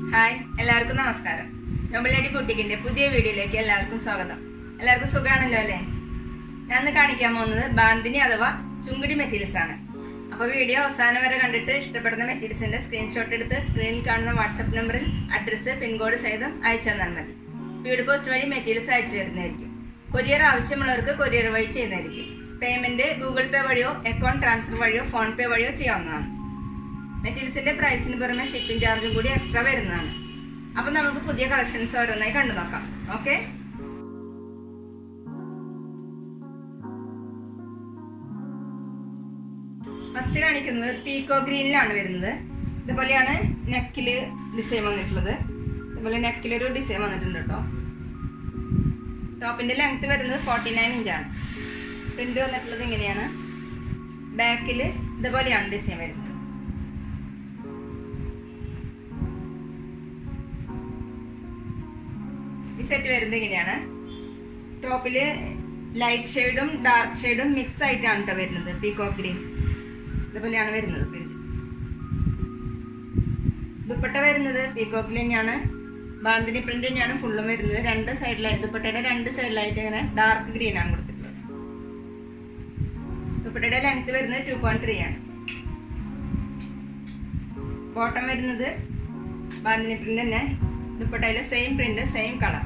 hi എല്ലാവർക്കും നമസ്കാരം നോബിളടി ബുട്ടിക്കിന്റെ പുതിയ വീഡിയോയിലേക്ക് എല്ലാവർക്കും സ്വാഗതം എല്ലാവർക്കും സുഖാണല്ലോ അല്ലേ ഞാൻ ഇന്ന് കാണിക്കാൻ പോകുന്നത് ബാന്തിനി അഥവാ ചുങ്കിടി മെറ്റീരിയൽസ് ആണ് അപ്പൊ വീഡിയോ അവസാനം വരെ കണ്ടിട്ട് ഇഷ്ടപ്പെടുന്ന മെറ്റീരിയൽസിന്റെ സ്ക്രീൻഷോട്ട് എടുത്ത് സ്ക്രീനിൽ കാണുന്ന വാട്സപ്പ് നമ്പറിൽ അഡ്രസ്സ് പിൻകോഡ് സഹിതം അയച്ചു തന്നാൽ മതി സ്പീഡ് പോസ്റ്റ് വഴി മെറ്റീരിയൽസ് അയച്ചു തരുന്നതായിരിക്കും കൊറിയർ ആവശ്യമുള്ളവർക്ക് കൊറിയർ വഴി ചെയ്യുന്നതായിരിക്കും പേയ്മെന്റ് ഗൂഗിൾ പേ വഴിയോ അക്കൗണ്ട് ട്രാൻസ്ഫർ വഴിയോ ഫോൺ പേ വഴിയോ ചെയ്യാവുന്നതാണ് മെറ്റീരിയൽസിന്റെ പ്രൈസിന് പുറമെ ഷിപ്പിംഗ് ചാർജും കൂടി എക്സ്ട്രാ വരുന്നതാണ് അപ്പൊ നമുക്ക് പുതിയ കളക്ഷൻസ് ഓരോന്നായി കണ്ടു നോക്കാം ഓക്കെ ഫസ്റ്റ് കാണിക്കുന്നത് പീക്കോ ഗ്രീനിലാണ് വരുന്നത് ഇതുപോലെയാണ് നെക്കില് ഡിസൈൻ വന്നിട്ടുള്ളത് ഇതുപോലെ നെക്കിലൊരു ഡിസൈൻ വന്നിട്ടുണ്ട് കേട്ടോ ടോപ്പിന്റെ ലെങ്ത് വരുന്നത് ഫോർട്ടി നയൻ ഇഞ്ചാണ് പ്രിന്റ് വന്നിട്ടുള്ളത് ഇങ്ങനെയാണ് ബാക്കിൽ ഇതുപോലെയാണ് ഡിസൈൻ വരുന്നത് ഈ സെറ്റ് വരുന്നത് ഇങ്ങനെയാണ് ടോപ്പില് ലൈറ്റ് ഷെയ്ഡും ഡാർക്ക് ഷെയ്ഡും മിക്സ് ആയിട്ടാണ് കേട്ടോ വരുന്നത് പീകോക്ക് ഗ്രീൻ ഇതുപോലെയാണ് വരുന്നത് പ്രിന്റ് ദുപ്പട്ട വരുന്നത് പീകോക്കിൽ തന്നെയാണ് ബാന്തിനി പ്രിന്റ് തന്നെയാണ് ഫുള്ളും വരുന്നത് രണ്ട് സൈഡിലായിട്ട് ദുപ്പട്ടയുടെ രണ്ട് സൈഡിലായിട്ട് ഇങ്ങനെ ഡാർക്ക് ഗ്രീൻ ആണ് കൊടുത്തിട്ടുള്ളത് ദുപ്പട്ടയുടെ ലെങ്ത് വരുന്നത് ടു പോയിന്റ് ത്രീ ആണ് ബോട്ടം വരുന്നത് ബാന്തിനി പ്രിന്റ് തന്നെ ദുപ്പട്ടയിലെ same print same colour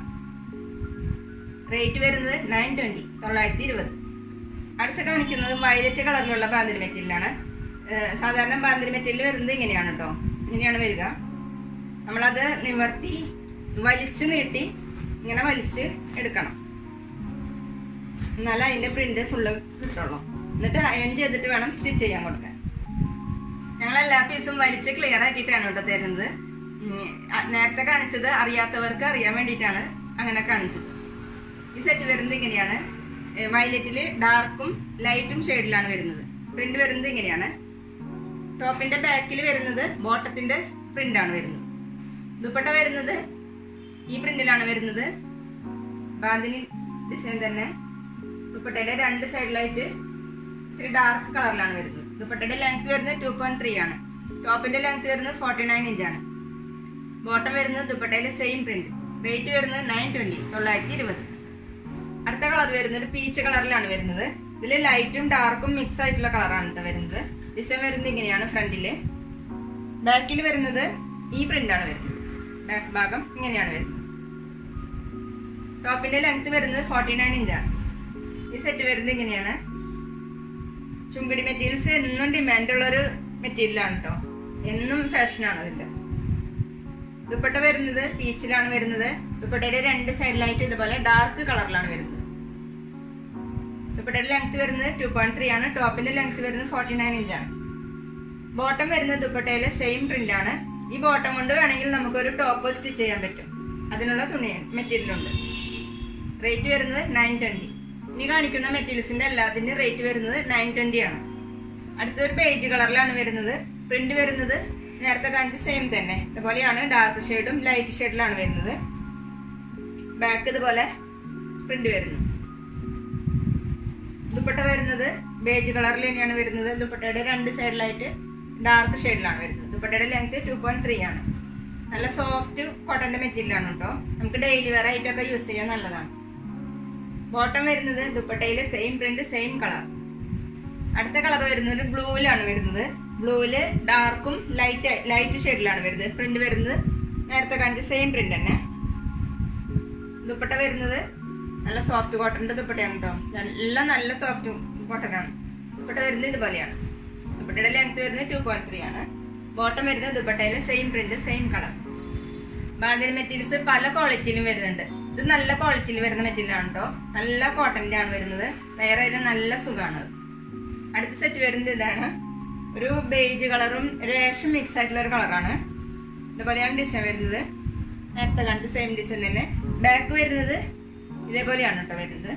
rate വരുന്നത് നയൻ ട്വന്റി തൊള്ളായിരത്തി ഇരുപത് അടുത്ത കാണിക്കുന്നത് വയലറ്റ് കളറിലുള്ള ബാന്തിരി മെറ്റീരിയലാണ് സാധാരണ ബാന്തിരി മെറ്റീരിയൽ വരുന്നത് ഇങ്ങനെയാണ് കേട്ടോ ഇങ്ങനെയാണ് വരിക നമ്മളത് നിവർത്തി വലിച്ചു നീട്ടി ഇങ്ങനെ വലിച്ച് എടുക്കണം എന്നാലേ അതിന്റെ പ്രിന്റ് ഫുള്ള് കിട്ടുള്ളൂ എന്നിട്ട് അയൺ ചെയ്തിട്ട് വേണം സ്റ്റിച്ച് ചെയ്യാൻ കൊടുക്കാൻ ഞങ്ങൾ എല്ലാ പീസും വലിച്ച് ക്ലിയർ ആക്കിയിട്ടാണ് കേട്ടോ തരുന്നത് ഉം, അ- നേരത്തെ കാണിച്ചത് അറിയാത്തവർക്ക് അറിയാൻ വേണ്ടിയിട്ടാണ് അങ്ങനെ കാണിച്ചത് ഈ സെറ്റ് വരുന്നത് ഇങ്ങനെയാണ് വയലറ്റില് ഡാർക്കും ലൈറ്റും ഷെയ്ഡിലാണ് വരുന്നത് പ്രിന്റ് വരുന്നത് ഇങ്ങനെയാണ് ടോപ്പിന്റെ ബാക്കിൽ വരുന്നത് ബോട്ടത്തിന്റെ പ്രിന്റ് ആണ് വരുന്നത് ദുപ്പട്ട വരുന്നത് ഈ പ്രിന്റിലാണ് വരുന്നത് ബാന്തിനി ഡിസൈൻ തന്നെ ദുപ്പട്ടയുടെ രണ്ട് സൈഡിലായിട്ട് ഇത്തിരി ഡാർക്ക് കളറിലാണ് വരുന്നത് ദുപ്പട്ടയുടെ ലെങ്ത് വരുന്നത് ടു പോയിന്റ് ത്രീ ആണ് ടോപ്പിന്റെ ലെങ്ത് വരുന്നത് ഫോർട്ടി നയൻ ഇഞ്ചാണ് ബോട്ടം വരുന്നത് ദുപ്പട്ടയിലെ സെയിം പ്രിന്റ് റേറ്റ് വരുന്നത് നയൻ ട്വന്റി തൊള്ളായിരത്തി ഇരുപത് അടുത്ത കളർ വരുന്നത് പീച്ച് കളറിലാണ് വരുന്നത് ഇതിൽ ലൈറ്റും ഡാർക്കും മിക്സ് ആയിട്ടുള്ള കളറാണ് കേട്ടോ വരുന്നത് ഡിസൈൻ വരുന്നത് ഇങ്ങനെയാണ് ഫ്രണ്ടില് ബാക്കിൽ വരുന്നത് ഈ പ്രിന്റ് ആണ് വരുന്നത് ബാക്ക് ഭാഗം ഇങ്ങനെയാണ് വരുന്നത് ടോപ്പിന്റെ ലെങ്ത് വരുന്നത് ഫോർട്ടി നയൻ ഇഞ്ചാണ് ഈ സെറ്റ് വരുന്നത് ഇങ്ങനെയാണ് ചുങ്കിടി മെറ്റീരിയൽസ് എന്നും ഡിമാൻഡ് ഉള്ള ഒരു മെറ്റീരിയലാണ് കേട്ടോ എന്നും ഫാഷനാണ് അതിന്റെ ദുപ്പട്ട വരുന്നത് പീച്ചിലാണ് വരുന്നത് ദുപ്പട്ടയുടെ രണ്ട് സൈഡിലായിട്ട് ഇതുപോലെ ഡാർക്ക് കളറിലാണ് വരുന്നത് ദുപ്പട്ടയുടെ ലെങ്ത് വരുന്നത് ടു പോയിന്റ് ത്രീ ആണ് ടോപ്പിന്റെ ലെങ്ത് വരുന്നത് ഫോർട്ടി നയൻ ഇഞ്ചാണ് ബോട്ടം വരുന്നത് ദുപ്പട്ടയിലെ സെയിം പ്രിന്റ് ആണ് ഈ ബോട്ടം കൊണ്ട് വേണമെങ്കിൽ നമുക്കൊരു ടോപ്പ് സ്റ്റിച്ച് ചെയ്യാൻ പറ്റും അതിനുള്ള തുണി മെറ്റീരിയൽ ഉണ്ട് റേറ്റ് വരുന്നത് നയൻ ട്വന്റി ഇനി കാണിക്കുന്ന മെറ്റീരിയൽസിന്റെ എല്ലാത്തിന്റെ റേറ്റ് വരുന്നത് നയൻ ട്വന്റി ആണ് അടുത്തൊരു ബേജ് കളറിലാണ് വരുന്നത് പ്രിന്റ് വരുന്നത് നേരത്തെ കാണിച്ച സെയിം തന്നെ ഇതുപോലെയാണ് ഡാർക്ക് ഷെയ്ഡും ലൈറ്റ് ഷെയ്ഡിലാണ് വരുന്നത് ബാക്ക് ഇതുപോലെ പ്രിന്റ് വരുന്നു ദുപ്പട്ട വരുന്നത് ബേജ് കളറിൽ തന്നെയാണ് വരുന്നത് ദുപ്പട്ടയുടെ രണ്ട് സൈഡിലായിട്ട് ഡാർക്ക് ഷെയ്ഡിലാണ് വരുന്നത് ദുപ്പട്ടയുടെ ലെങ്ത് ടു പോയിന്റ് ത്രീ ആണ് നല്ല സോഫ്റ്റ് കോട്ടന്റെ മെറ്റീരിയൽ ആണ് കേട്ടോ നമുക്ക് ഡെയിലി വെയർ ആയിട്ടൊക്കെ യൂസ് ചെയ്യാൻ നല്ലതാണ് ബോട്ടം വരുന്നത് ദുപ്പട്ടയിലെ സെയിം പ്രിന്റ് സെയിം കളർ അടുത്ത കളർ വരുന്നത് ബ്ലൂവിലാണ് വരുന്നത് ബ്ലൂവില് ഡാർക്കും ലൈറ്റ് ലൈറ്റ് ഷെയ്ഡിലാണ് വരുന്നത് പ്രിന്റ് വരുന്നത് നേരത്തെ കാണിച്ച സെയിം പ്രിന്റ് തന്നെ ദുപ്പട്ട വരുന്നത് നല്ല സോഫ്റ്റ് കോട്ടന്റെ ദുപ്പട്ടയാണ് കേട്ടോ എല്ലാം നല്ല സോഫ്റ്റ് കോട്ടൺ ആണ് ദുപ്പട്ട വരുന്നത് ഇതുപോലെയാണ് ദുപ്പട്ടയുടെ ലെങ്ത് വരുന്നത് ടു പോയിന്റ് ത്രീ ആണ് ബോട്ടം വരുന്നത് ദുപ്പട്ടയിലെ same print same colour bandhani materials പല ക്വാളിറ്റിയിലും വരുന്നുണ്ട് ഇത് നല്ല ക്വാളിറ്റിയിൽ വരുന്ന മെറ്റീരിയൽ ആണ് കേട്ടോ നല്ല കോട്ടന്റെ ആണ് വരുന്നത് വേറെ ഒരു നല്ല സുഖമാണ് അത് അടുത്ത സെറ്റ് വരുന്നത് ഇതാണ് ഒരു ബേജ് കളറും റേഷൻ മിക്സ് ആയിട്ടുള്ള ഒരു കളറാണ് ഇതുപോലെയാണ് ഡിസൈൻ വരുന്നത് നേരത്തെ കാണിച്ച സെയിം ഡിസൈൻ തന്നെ ബാക്ക് വരുന്നത് ഇതേപോലെയാണ് കേട്ടോ വരുന്നത്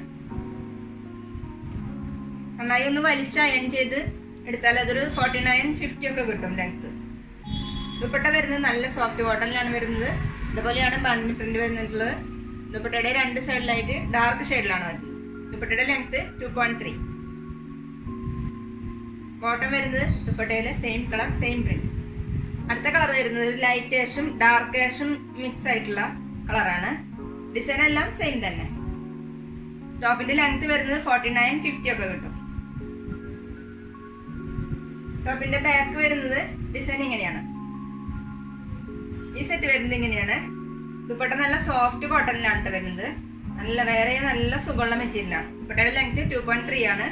നന്നായി ഒന്ന് വലിച്ച് അയൺ ചെയ്ത് എടുത്താൽ അതൊരു ഫോർട്ടി നയൻ ഫിഫ്റ്റി ഒക്കെ കിട്ടും ലെങ്ത് ദുപ്പട്ട വരുന്നത് നല്ല സോഫ്റ്റ് കോട്ടണിലാണ് വരുന്നത് ഇതുപോലെയാണ് ബന്നി പ്രിന്റ് വരുന്നിട്ടുള്ളത് ദുപ്പട്ടയുടെ രണ്ട് സൈഡിലായിട്ട് ഡാർക്ക് ഷെയ്ഡിലാണ് വരുന്നത് ദുപ്പട്ടയുടെ length two point three bottom വരുന്നത് ദുപ്പട്ടയിലെ സെയിം കളർ സെയിം പ്രിന്റ് അടുത്ത കളർ വരുന്നത് ലൈറ്റ് ഏഷും ഡാർക്ക് ഏഷും മിക്സ് ആയിട്ടുള്ള കളറാണ് ഡിസൈൻ എല്ലാം സെയിം തന്നെ ടോപ്പിന്റെ ലെങ്ത് വരുന്നത് ഫോർട്ടി നയൻ ഫിഫ്റ്റി ഒക്കെ കിട്ടും ടോപ്പിന്റെ ബാക്ക് വരുന്നത് ഡിസൈൻ ഇങ്ങനെയാണ് ഈ സെറ്റ് വരുന്നത് ഇങ്ങനെയാണ് ദുപ്പട്ട നല്ല സോഫ്റ്റ് കോട്ടണിലാണ് ട്ടോ വരുന്നത് നല്ല വേറെ നല്ല സുഖമുള്ള മെറ്റീരിയലാണ് ദുപ്പട്ടയുടെ ലെങ്ത് ടു പോയിന്റ് ത്രീ ആണ്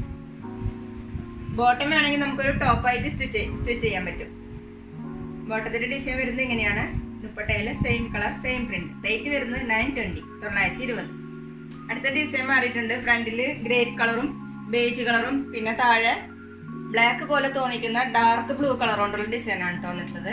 ബോട്ടം വേണമെങ്കിൽ നമുക്കൊരു ടോപ്പായിട്ട് സ്റ്റിച്ച് സ്റ്റിച്ച് ചെയ്യാൻ പറ്റും ബോട്ടത്തിന്റെ ഡിസൈൻ വരുന്നത് ഇങ്ങനെയാണ് ദുപ്പട്ടയിലെ same colour same print rate വരുന്നത് നയൻ ട്വന്റി തൊള്ളായിരത്തി ഇരുപത് അടുത്ത ഡിസൈൻ മാറിയിട്ടുണ്ട് ഫ്രണ്ടിൽ ഗ്രേപ്പ് കളറും ബേജ് കളറും പിന്നെ താഴെ ബ്ലാക്ക് പോലെ തോന്നിക്കുന്ന ഡാർക്ക് ബ്ലൂ കളർ കൊണ്ടുള്ള ഡിസൈനാണ് കേട്ടോ വന്നിട്ടുള്ളത്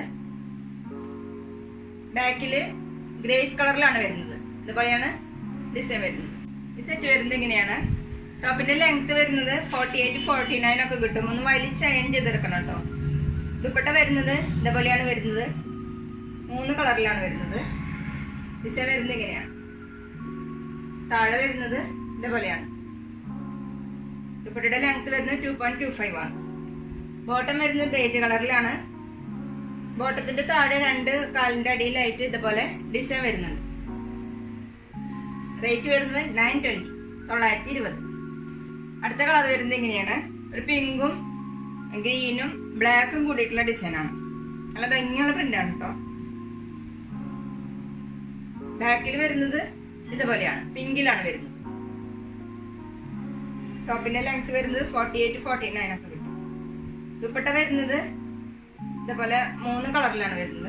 ബാക്കില് ഗ്രേപ്പ് കളറിലാണ് വരുന്നത് ഇതുപോലെയാണ് ഡിസൈൻ വരുന്നത് ഈ സെറ്റ് വരുന്നത് ഇങ്ങനെയാണ് ടോപ്പിന്റെ ലെങ്ത് വരുന്നത് ഫോർട്ടി എയ്റ്റ് ഫോർട്ടി നയൻ ഒക്കെ കിട്ടും ഒന്ന് വലിച്ച് അയൺ ചെയ്തെടുക്കണം കേട്ടോ ദുപ്പട്ട വരുന്നത് ഇതേപോലെയാണ് വരുന്നത് മൂന്ന് കളറിലാണ് വരുന്നത് ഡിസൈൻ വരുന്നത് ഇങ്ങനെയാണ് താഴെ വരുന്നത് ഇതേപോലെയാണ് ദുപ്പട്ടയുടെ ലെങ്ത് വരുന്നത് ടു പോയിന്റ് ടു ഫൈവ് ആണ് ബോട്ടം വരുന്നത് ബേജ് കളറിലാണ് ബോട്ടത്തിന്റെ താഴെ രണ്ട് കാലിന്റെ അടിയിലായിട്ട് ഇതുപോലെ ഡിസൈൻ വരുന്നുണ്ട് റേറ്റ് വരുന്നത് നയൻ ട്വന്റി തൊള്ളായിരത്തി ഇരുപത് അടുത്ത കളർ വരുന്നത് ഇങ്ങനെയാണ് ഒരു പിങ്കും ഗ്രീനും ബ്ലാക്കും കൂടിയിട്ടുള്ള ഡിസൈനാണ് നല്ല ഭംഗിയുള്ള പ്രിന്റാണ് കേട്ടോ ബാക്കിൽ വരുന്നത് ഇതുപോലെയാണ് പിങ്കിലാണ് വരുന്നത് ടോപ്പിന്റെ ലെങ്ത് വരുന്നത് ഫോർട്ടി എയ്റ്റ് ഫോർട്ടി നയൻ ഒക്കെ കിട്ടും ദുപ്പട്ട വരുന്നത് ഇതുപോലെ മൂന്ന് കളറിലാണ് വരുന്നത്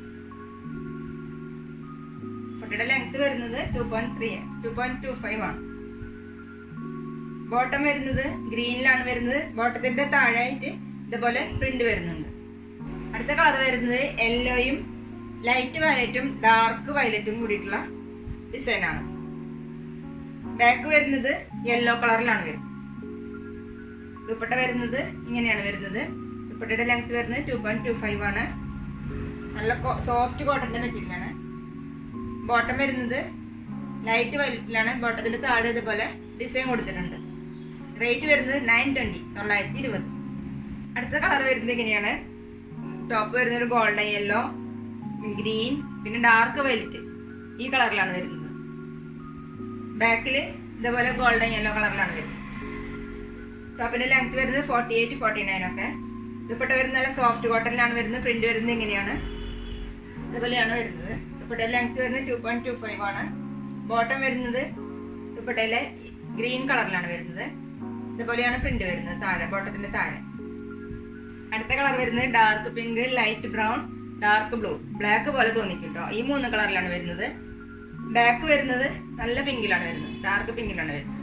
ദുപ്പട്ടയുടെ ലെങ്ത് വരുന്നത് two point three two point two five ആണ് ബോട്ടം വരുന്നത് ഗ്രീനിലാണ് വരുന്നത് ബോട്ടത്തിന്റെ താഴെയായിട്ട് ഇതുപോലെ പ്രിന്റ് വരുന്നുണ്ട് അടുത്ത കളർ വരുന്നത് യെല്ലോയും ലൈറ്റ് വയലറ്റും ഡാർക്ക് വയലറ്റും കൂടിയിട്ടുള്ള ഡിസൈനാണ് ബാക്ക് വരുന്നത് യെല്ലോ കളറിലാണ് വരുന്നത് ദുപ്പട്ട വരുന്നത് ഇങ്ങനെയാണ് വരുന്നത് ദുപ്പട്ടയുടെ ലെങ്ത് വരുന്നത് ടു പോയിന്റ് ടു ഫൈവ് ആണ് നല്ല സോഫ്റ്റ് കോട്ടന്റെ മെറ്റീരിയലാണ് ബോട്ടം വരുന്നത് ലൈറ്റ് വൈലറ്റിലാണ് ബോട്ടത്തിന്റെ താഴെ ഇതുപോലെ ഡിസൈൻ കൊടുത്തിട്ടുണ്ട് റേറ്റ് വരുന്നത് നയൻ ട്വന്റി തൊള്ളായിരത്തി ഇരുപത് അടുത്ത കളർ വരുന്നത് ഇങ്ങനെയാണ് ടോപ്പ് വരുന്നത് ഒരു ഗോൾഡൻ യെല്ലോ ഗ്രീൻ പിന്നെ ഡാർക്ക് വൈലറ്റ് ഈ കളറിലാണ് വരുന്നത് ബാക്കിൽ ഇതേപോലെ ഗോൾഡൻ യെല്ലോ കളറിലാണ് വരുന്നത് ടോപ്പിന്റെ ലെങ്ത് വരുന്നത് ഫോർട്ടി എയ്റ്റ് ഫോർട്ടി നയൻ ഒക്കെ ദുപ്പട്ട വരുന്നത് നല്ല സോഫ്റ്റ് കോട്ടണിലാണ് വരുന്നത് പ്രിന്റ് വരുന്നത് ഇങ്ങനെയാണ് ഇതുപോലെയാണ് വരുന്നത് ദുപ്പട്ടയുടെ ലെങ്ത് വരുന്നത് ടു പോയിന്റ് ടു ഫൈവ് ആണ് ബോട്ടം വരുന്നത് ദുപ്പട്ടയിലെ ഗ്രീൻ കളറിലാണ് വരുന്നത് ഇതുപോലെയാണ് പ്രിന്റ് വരുന്നത് താഴെ ബോട്ടത്തിന്റെ താഴെ അടുത്ത കളർ വരുന്നത് dark pink light brown dark blue black പോലെ തോന്നിക്കും കേട്ടോ ഈ മൂന്ന് കളറിലാണ് വരുന്നത് ബാക്ക് വരുന്നത് നല്ല പിങ്കിലാണ് വരുന്നത് ഡാർക്ക് പിങ്കിലാണ് വരുന്നത്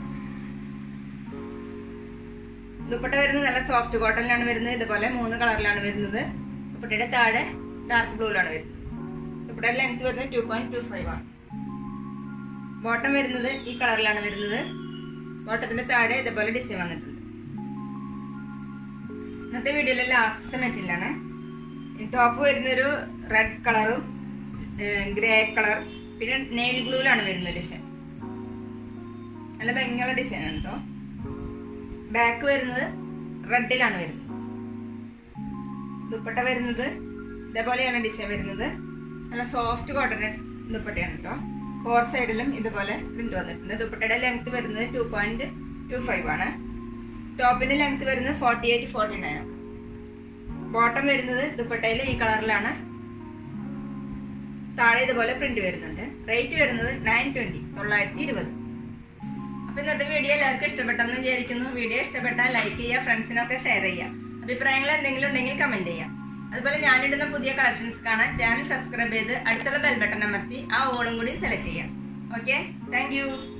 ദുപ്പട്ട വരുന്നത് നല്ല സോഫ്റ്റ് കോട്ടണിലാണ് വരുന്നത് ഇതുപോലെ മൂന്ന് കളറിലാണ് വരുന്നത് ദുപ്പട്ടയുടെ താഴെ ഡാർക്ക് ബ്ലൂവിലാണ് വരുന്നത് ദുപ്പട്ടയുടെ ലെങ്ത് വരുന്നത് ടു പോയിന്റ് ടു ഫൈവ് ആണ് ബോട്ടം വരുന്നത് ഈ കളറിലാണ് വരുന്നത് ബോട്ടത്തിന്റെ താഴെ ഇതുപോലെ ഡിസൈൻ വന്നിട്ടുണ്ട് ഇന്നത്തെ വീഡിയോയിലെ ലാസ്റ്റത്തെ മെറ്റീരിയലാണ് ടോപ്പ് വരുന്നൊരു റെഡ് കളറും ഗ്രേ കളർ പിന്നെ നേവി ബ്ലൂവിലാണ് വരുന്നത് ഡിസൈൻ നല്ല ഭംഗിയുള്ള ഡിസൈൻ ആണ് കേട്ടോ ബാക്ക് വരുന്നത് റെഡിലാണ് വരുന്നത് ദുപ്പട്ട വരുന്നത് ഇതേപോലെയാണ് ഡിസൈൻ വരുന്നത് നല്ല സോഫ്റ്റ് കോട്ടൺ ദുപ്പട്ടയാണ് കേട്ടോ ഫോർ സൈഡിലും ഇതുപോലെ പ്രിന്റ് വന്നിട്ടുണ്ട് ദുപ്പട്ടയുടെ ലെങ്ത് വരുന്നത് ടു പോയിന്റ് ടു ഫൈവ് ആണ് ടോപ്പിന്റെ ലെങ്ത് വരുന്നത് ഫോർട്ടി എയ്റ്റ് ഫോർട്ടി നയൻ ആണ് ബോട്ടം വരുന്നത് ദുപ്പട്ടയിൽ ഈ കളറിലാണ് താഴെ ഇതുപോലെ പ്രിന്റ് വരുന്നുണ്ട് റേറ്റ് വരുന്നത് നയൻ ട്വന്റി തൊള്ളായിരത്തി ഇരുപത് അപ്പൊ ഇന്നത്തെ വീഡിയോ എല്ലാവർക്കും ഇഷ്ടപ്പെട്ടെന്ന് വിചാരിക്കുന്നു വീഡിയോ ഇഷ്ടപ്പെട്ടാൽ ലൈക്ക് ചെയ്യുക ഫ്രണ്ട്സിനൊക്കെ ഷെയർ ചെയ്യുക അഭിപ്രായങ്ങൾ എന്തെങ്കിലും ഉണ്ടെങ്കിൽ കമന്റ് ചെയ്യാം അതുപോലെ ഞാനിടുന്ന പുതിയ കളക്ഷൻസ് കാണാൻ ചാനൽ സബ്സ്ക്രൈബ് ചെയ്ത് അടുത്തുള്ള ബെൽ ബട്ടൺ അമർത്തി ആ ഓളും കൂടി സെലക്ട് ചെയ്യാം ഓക്കെ താങ്ക്